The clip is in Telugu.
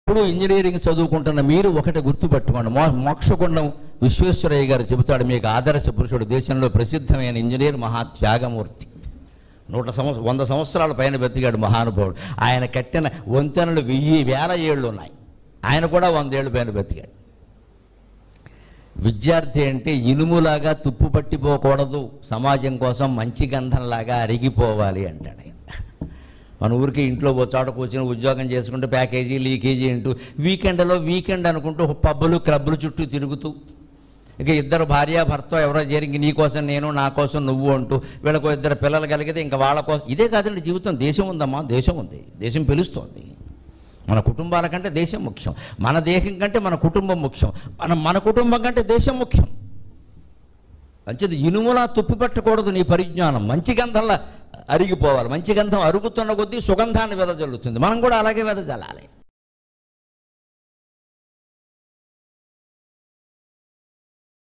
ఇప్పుడు ఇంజనీరింగ్ చదువుకుంటున్న మీరు ఒకటి గుర్తుపెట్టుకోండి మో మోక్షగుండం విశ్వేశ్వరయ్య గారు చెబుతాడు మీకు ఆదర్శ పురుషుడు దేశంలో ప్రసిద్ధమైన ఇంజనీర్ మహాత్యాగమూర్తి నూట సంవత్సరం వంద సంవత్సరాల పైన బతికాడు మహానుభావుడు ఆయన కట్టిన వంతెనలు వెయ్యి వేల ఏళ్ళు ఉన్నాయి ఆయన కూడా వందేళ్ళు పైన బతికాడు విద్యార్థి అంటే ఇనుములాగా తుప్పు పట్టిపోకూడదు సమాజం కోసం మంచి గంధంలాగా అరిగిపోవాలి అంటాడు ఆయన మన ఊరికి ఇంట్లో ఓ చోట కూర్చొని ఉద్యోగం చేసుకుంటూ ప్యాకేజీ లీకేజీ అంటూ వీకెండ్లో వీకెండ్ అనుకుంటూ పబ్బులు క్లబ్బులు చుట్టూ తిరుగుతూ ఇక ఇద్దరు భార్య భర్త ఎవరో చేరి ఇంక నీ కోసం నేను నా కోసం నువ్వు అంటూ వీళ్ళకు ఇద్దరు పిల్లలు కలిగితే ఇంకా వాళ్ళ కోసం ఇదే కాదండి జీవితం దేశం ఉందమ్మా దేశం ఉంది దేశం పిలుస్తోంది మన కుటుంబాల కంటే దేశం ముఖ్యం మన దేశం కంటే మన కుటుంబం ముఖ్యం మన మన కుటుంబం కంటే దేశం ముఖ్యం మంచిది ఇనుములా తుప్పి పెట్టకూడదు నీ పరిజ్ఞానం మంచి గంధంలా అరిగిపోవాలి మంచి గంధం అరుగుతున్న కొద్దీ సుగంధాన్ని వెదజల్లుతుంది మనం కూడా అలాగే వెదజల్లాలి